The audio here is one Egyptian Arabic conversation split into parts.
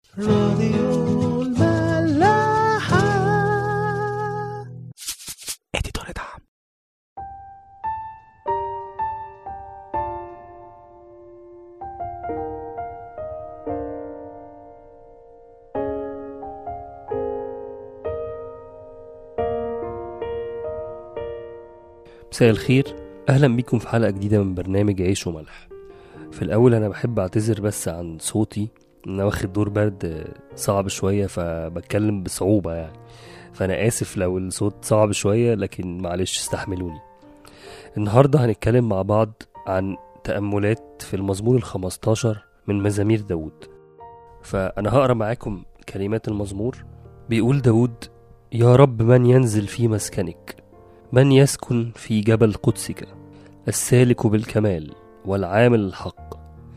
راديو الملاحة اديتور دعم مساء الخير اهلا بيكم في حلقه جديده من برنامج عيش وملح في الاول انا بحب اعتذر بس عن صوتي ان انا واخد دور برد صعب شويه فبتكلم بصعوبه يعني فانا اسف لو الصوت صعب شويه لكن معلش استحملوني النهارده هنتكلم مع بعض عن تأملات في المزمور الخمستاشر من مزامير داود فأنا هقرا معاكم كلمات المزمور بيقول داود يا رب من ينزل في مسكنك من يسكن في جبل قدسك السالك بالكمال والعامل الحق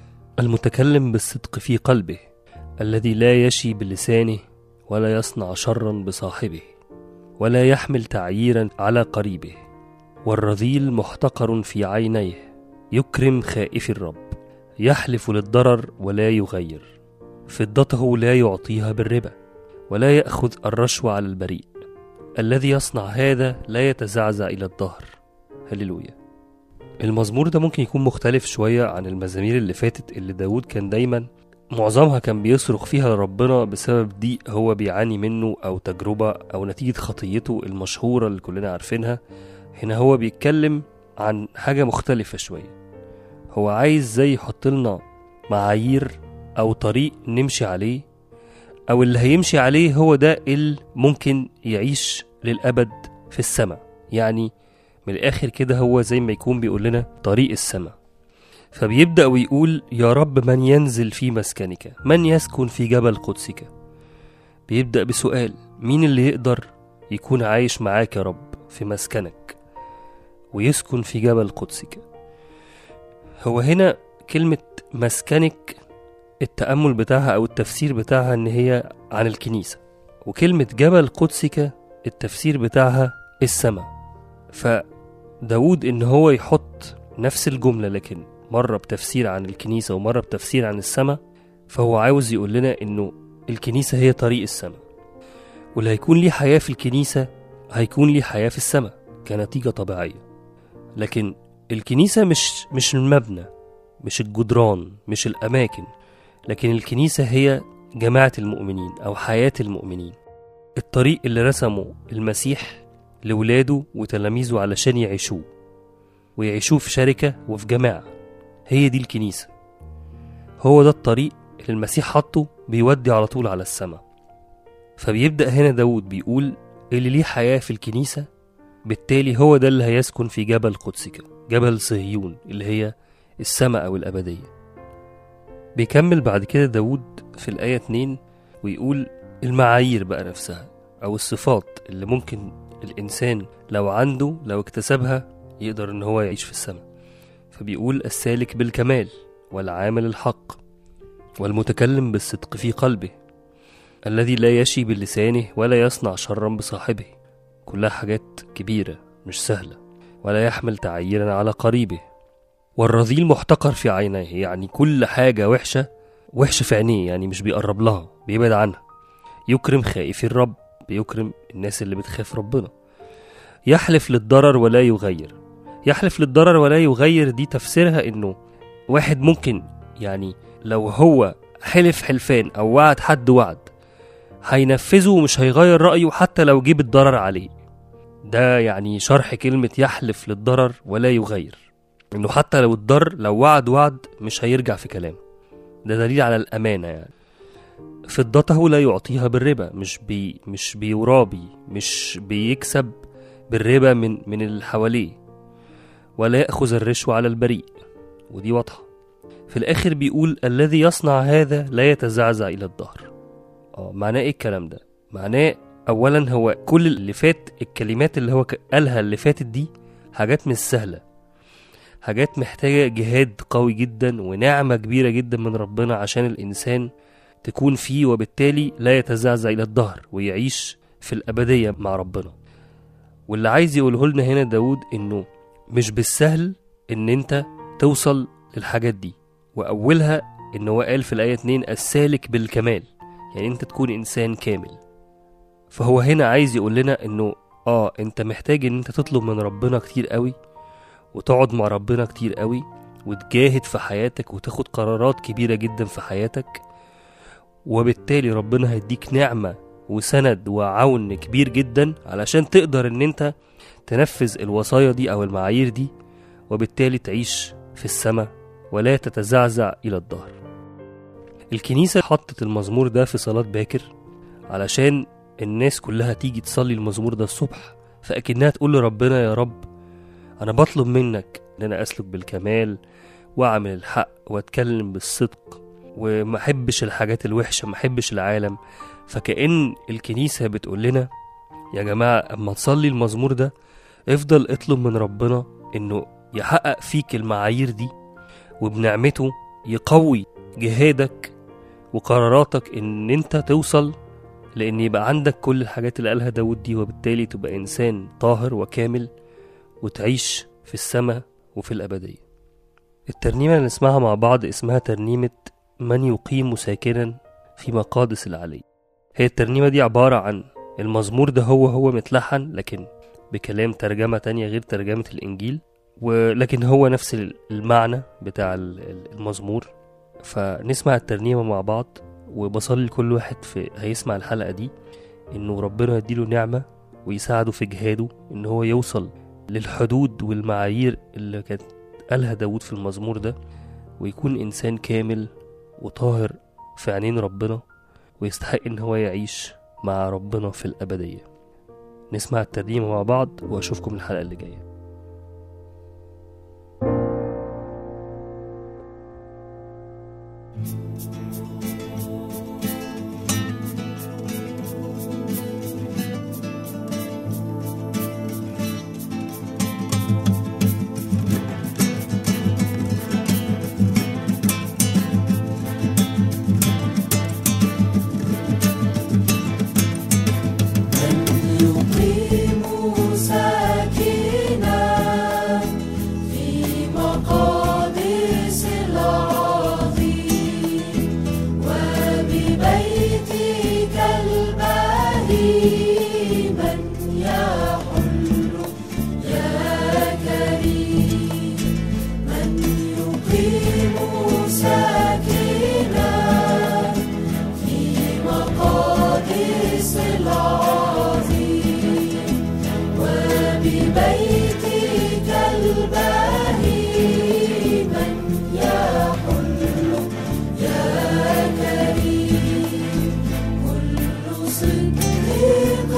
المتكلم بالصدق في قلبه الذي لا يشي بلسانه ولا يصنع شرا بصاحبه ولا يحمل تعييرا على قريبه والرذيل محتقر في عينيه يكرم خائف الرب يحلف للضرر ولا يغير فضته لا يعطيها بالربا ولا ياخذ الرشوه على البريء الذي يصنع هذا لا يتزعزع الى الدهر هللويا المزمور ده ممكن يكون مختلف شوية عن المزامير اللي فاتت اللي داود كان دايما معظمها كان بيصرخ فيها لربنا بسبب ضيق هو بيعاني منه أو تجربة أو نتيجة خطيته المشهورة اللي كلنا عارفينها هنا هو بيتكلم عن حاجة مختلفة شوية هو عايز زي يحط لنا معايير أو طريق نمشي عليه أو اللي هيمشي عليه هو ده اللي ممكن يعيش للأبد في السماء يعني من الآخر كده هو زي ما يكون بيقول لنا طريق السماء فبيبدأ ويقول يا رب من ينزل في مسكنك من يسكن في جبل قدسك بيبدأ بسؤال مين اللي يقدر يكون عايش معاك يا رب في مسكنك ويسكن في جبل قدسك هو هنا كلمة مسكنك التأمل بتاعها أو التفسير بتاعها إن هي عن الكنيسة وكلمة جبل قدسك التفسير بتاعها السماء فداود إن هو يحط نفس الجملة لكن مرة بتفسير عن الكنيسة ومرة بتفسير عن السماء فهو عاوز يقول لنا إنه الكنيسة هي طريق السماء واللي هيكون ليه حياة في الكنيسة هيكون ليه حياة في السماء كنتيجة طبيعية لكن الكنيسة مش مش المبنى مش الجدران مش الأماكن لكن الكنيسة هي جماعة المؤمنين أو حياة المؤمنين الطريق اللي رسمه المسيح لولاده وتلاميذه علشان يعيشوه ويعيشوه في شركة وفي جماعة هي دي الكنيسة هو ده الطريق اللي المسيح حطه بيودي على طول على السماء فبيبدأ هنا داود بيقول اللي ليه حياة في الكنيسة بالتالي هو ده اللي هيسكن في جبل قدسك جبل صهيون اللي هي السماء أو الأبدية بيكمل بعد كده داود في الآية 2 ويقول المعايير بقى نفسها أو الصفات اللي ممكن الإنسان لو عنده لو اكتسبها يقدر إن هو يعيش في السماء فبيقول السالك بالكمال والعامل الحق والمتكلم بالصدق في قلبه الذي لا يشي بلسانه ولا يصنع شرا بصاحبه كلها حاجات كبيرة مش سهلة ولا يحمل تعييرا على قريبه والرذيل محتقر في عينيه يعني كل حاجة وحشة وحشة في عينيه يعني مش بيقرب لها بيبعد عنها يكرم خائفي الرب بيكرم الناس اللي بتخاف ربنا يحلف للضرر ولا يغير يحلف للضرر ولا يغير دي تفسيرها انه واحد ممكن يعني لو هو حلف حلفان او وعد حد وعد هينفذه ومش هيغير رأيه حتى لو جيب الضرر عليه ده يعني شرح كلمة يحلف للضرر ولا يغير انه حتى لو اتضر لو وعد وعد مش هيرجع في كلامه ده دليل على الأمانة يعني فضته لا يعطيها بالربا مش بي مش بيرابي مش بيكسب بالربا من من اللي حواليه ولا يأخذ الرشوة على البريء ودي واضحة في الآخر بيقول الذي يصنع هذا لا يتزعزع إلى الدهر اه معناه ايه الكلام ده معناه اولا هو كل اللي فات الكلمات اللي هو ك- قالها اللي فاتت دي حاجات مش سهله حاجات محتاجه جهاد قوي جدا ونعمه كبيره جدا من ربنا عشان الانسان تكون فيه وبالتالي لا يتزعزع الى الدهر ويعيش في الابديه مع ربنا واللي عايز يقوله لنا هنا داود انه مش بالسهل ان انت توصل للحاجات دي واولها ان هو قال في الايه 2 السالك بالكمال يعني انت تكون انسان كامل فهو هنا عايز يقول لنا انه اه انت محتاج ان انت تطلب من ربنا كتير قوي وتقعد مع ربنا كتير قوي وتجاهد في حياتك وتاخد قرارات كبيرة جدا في حياتك وبالتالي ربنا هيديك نعمة وسند وعون كبير جدا علشان تقدر ان انت تنفذ الوصايا دي او المعايير دي وبالتالي تعيش في السماء ولا تتزعزع الى الدهر الكنيسة حطت المزمور ده في صلاة باكر علشان الناس كلها تيجي تصلي المزمور ده الصبح فأكنها تقول لربنا يا رب أنا بطلب منك إن أنا أسلك بالكمال وأعمل الحق وأتكلم بالصدق وما أحبش الحاجات الوحشة ما أحبش العالم فكأن الكنيسة بتقول لنا يا جماعة أما تصلي المزمور ده افضل اطلب من ربنا إنه يحقق فيك المعايير دي وبنعمته يقوي جهادك وقراراتك إن أنت توصل لأن يبقى عندك كل الحاجات اللي قالها داود دي وبالتالي تبقى إنسان طاهر وكامل وتعيش في السماء وفي الأبدية الترنيمة اللي نسمعها مع بعض اسمها ترنيمة من يقيم ساكنا في مقادس العلي هي الترنيمة دي عبارة عن المزمور ده هو هو متلحن لكن بكلام ترجمة تانية غير ترجمة الإنجيل ولكن هو نفس المعنى بتاع المزمور فنسمع الترنيمة مع بعض وبصلي لكل واحد في هيسمع الحلقة دي إنه ربنا يديله نعمة ويساعده في جهاده إن هو يوصل للحدود والمعايير اللي كانت قالها داود في المزمور ده ويكون إنسان كامل وطاهر في عينين ربنا ويستحق إن هو يعيش مع ربنا في الأبدية نسمع الترنيمة مع بعض وأشوفكم الحلقة اللي جاية يقيم ساكنا في مقادس العظيم وببيتك البهي من يحل يا كريم من يقيم ساكنا في مقادس العظيم وببيتك البهي من يحل يا كريم كل صديق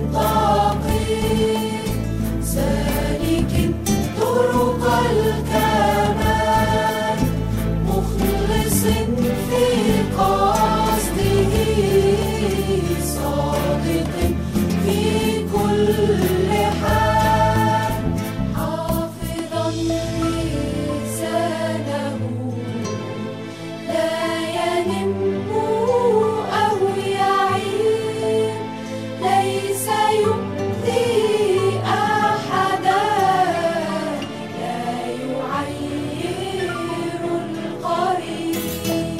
طاقي سالك طرق الكمال مخلص في قصده صادق في كل حال حافظا لسانه لا ينم أو يعيب ليس يؤذي أحدا لا يعير القريب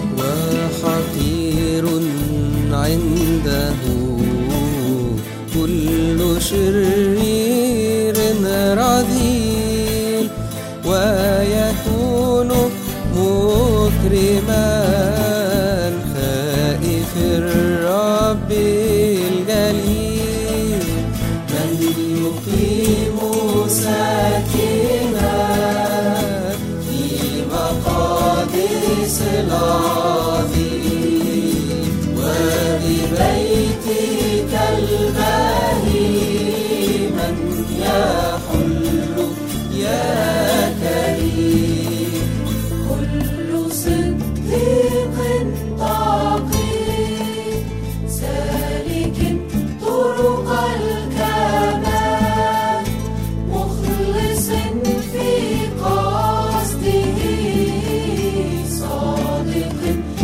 وحقير عنده كل شرير رذيل ويكون مكرما خائف الرب الجليل من يقيم ساكنا في مقادس العظيم وببيتك البهي من يحل يا كريم كل صديق طاقي سالك طرق الكمال مخلص في قصده صادق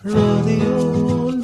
راديو